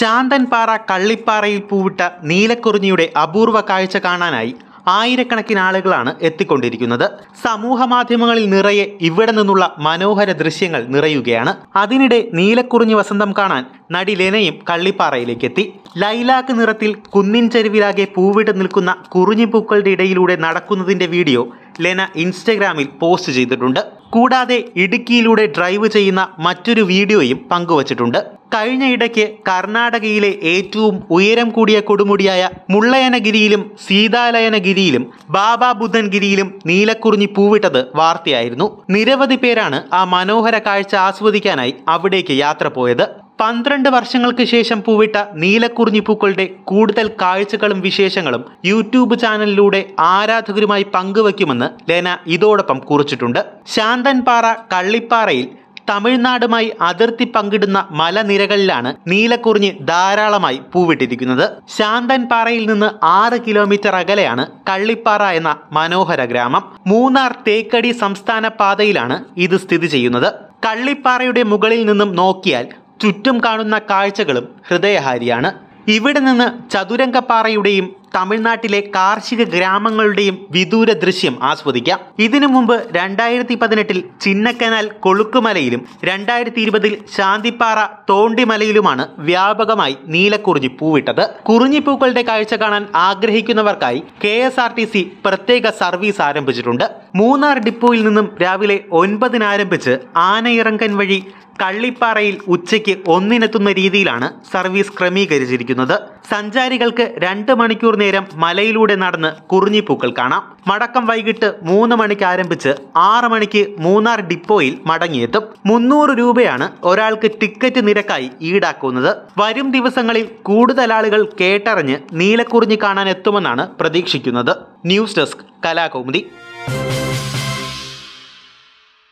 ശാന്തൻപാറ കള്ളിപ്പാറയിൽ പൂവിട്ട നീലക്കുറിഞ്ഞിയുടെ അപൂർവ കാഴ്ച കാണാനായി ആയിരക്കണക്കിന് ആളുകളാണ് എത്തിക്കൊണ്ടിരിക്കുന്നത് സമൂഹ മാധ്യമങ്ങളിൽ നിറയെ ഇവിടെ നിന്നുള്ള മനോഹര ദൃശ്യങ്ങൾ നിറയുകയാണ് അതിനിടെ നീലക്കുറിഞ്ഞി വസന്തം കാണാൻ നടി ലെനയും കള്ളിപ്പാറയിലേക്ക് എത്തി ലൈലാക്ക് നിറത്തിൽ കുന്നിൻ ചെരുവിലാകെ പൂവിട്ട് നിൽക്കുന്ന കുറിഞ്ഞിപ്പൂക്കളുടെ ഇടയിലൂടെ നടക്കുന്നതിന്റെ വീഡിയോ ലെന ഇൻസ്റ്റഗ്രാമിൽ പോസ്റ്റ് ചെയ്തിട്ടുണ്ട് കൂടാതെ ഇടുക്കിയിലൂടെ ഡ്രൈവ് ചെയ്യുന്ന മറ്റൊരു വീഡിയോയും പങ്കുവച്ചിട്ടുണ്ട് കഴിഞ്ഞ ഇടയ്ക്ക് കർണാടകയിലെ ഏറ്റവും ഉയരം കൂടിയ കൊടുമുടിയായ മുള്ളയനഗിരിയിലും സീതാലയനഗിരിയിലും ബാബാ ബുദ്ധൻഗിരിയിലും നീലക്കുറിഞ്ഞി പൂവിട്ടത് വാർത്തയായിരുന്നു നിരവധി പേരാണ് ആ മനോഹര കാഴ്ച ആസ്വദിക്കാനായി അവിടേക്ക് യാത്ര പോയത് പന്ത്രണ്ട് വർഷങ്ങൾക്ക് ശേഷം പൂവിട്ട നീലക്കുറിഞ്ഞി പൂക്കളുടെ കൂടുതൽ കാഴ്ചകളും വിശേഷങ്ങളും യൂട്യൂബ് ചാനലിലൂടെ ആരാധകരുമായി പങ്കുവയ്ക്കുമെന്ന് ലെന ഇതോടൊപ്പം കുറിച്ചിട്ടുണ്ട് ശാന്തൻപാറ കള്ളിപ്പാറയിൽ തമിഴ്നാടുമായി അതിർത്തി പങ്കിടുന്ന മലനിരകളിലാണ് നീലക്കുറിഞ്ഞി ധാരാളമായി പൂവിട്ടിരിക്കുന്നത് ശാന്തൻപാറയിൽ നിന്ന് ആറ് കിലോമീറ്റർ അകലെയാണ് കള്ളിപ്പാറ എന്ന മനോഹര ഗ്രാമം മൂന്നാർ തേക്കടി സംസ്ഥാന പാതയിലാണ് ഇത് സ്ഥിതി ചെയ്യുന്നത് കള്ളിപ്പാറയുടെ മുകളിൽ നിന്നും നോക്കിയാൽ ചുറ്റും കാണുന്ന കാഴ്ചകളും ഹൃദയഹാരിയാണ് ഇവിടെ നിന്ന് ചതുരംഗപ്പാറയുടെയും തമിഴ്നാട്ടിലെ കാർഷിക ഗ്രാമങ്ങളുടെയും വിദൂര ദൃശ്യം ആസ്വദിക്കാം ഇതിനു മുമ്പ് രണ്ടായിരത്തി പതിനെട്ടിൽ ചിന്നക്കനാൽ കൊളുക്കുമലയിലും രണ്ടായിരത്തി ഇരുപതിൽ ശാന്തിപ്പാറ തോണ്ടിമലയിലുമാണ് വ്യാപകമായി നീലക്കുറിഞ്ഞി പൂവിട്ടത് കുറിഞ്ഞിപ്പൂക്കളുടെ കാഴ്ച കാണാൻ ആഗ്രഹിക്കുന്നവർക്കായി K S R T C പ്രത്യേക സർവീസ് ആരംഭിച്ചിട്ടുണ്ട് മൂന്നാർ ഡിപ്പോയിൽ നിന്നും രാവിലെ ഒൻപതിന് ആരംഭിച്ച് ആനയിറങ്കൻ വഴി കള്ളിപ്പാറയിൽ ഉച്ചയ്ക്ക് ഒന്നിനെത്തുന്ന രീതിയിലാണ് സർവീസ് ക്രമീകരിച്ചിരിക്കുന്നത് സഞ്ചാരികൾക്ക് രണ്ട് മണിക്കൂർ നേരം മലയിലൂടെ നടന്ന് കുറിഞ്ഞിപ്പൂക്കൾ കാണാം മടക്കം വൈകിട്ട് മൂന്ന് മണിക്ക് ആരംഭിച്ച് ആറ് മണിക്ക് മൂന്നാർ ഡിപ്പോയിൽ മടങ്ങിയെത്തും മുന്നൂറ് രൂപയാണ് ഒരാൾക്ക് ടിക്കറ്റ് നിരക്കായി ഈടാക്കുന്നത് വരും ദിവസങ്ങളിൽ കൂടുതൽ ആളുകൾ കേട്ടറിഞ്ഞ് നീലക്കുറിഞ്ഞി കാണാൻ എത്തുമെന്നാണ് പ്രതീക്ഷിക്കുന്നത് ന്യൂസ് ഡെസ്ക് കലാകൗമുദി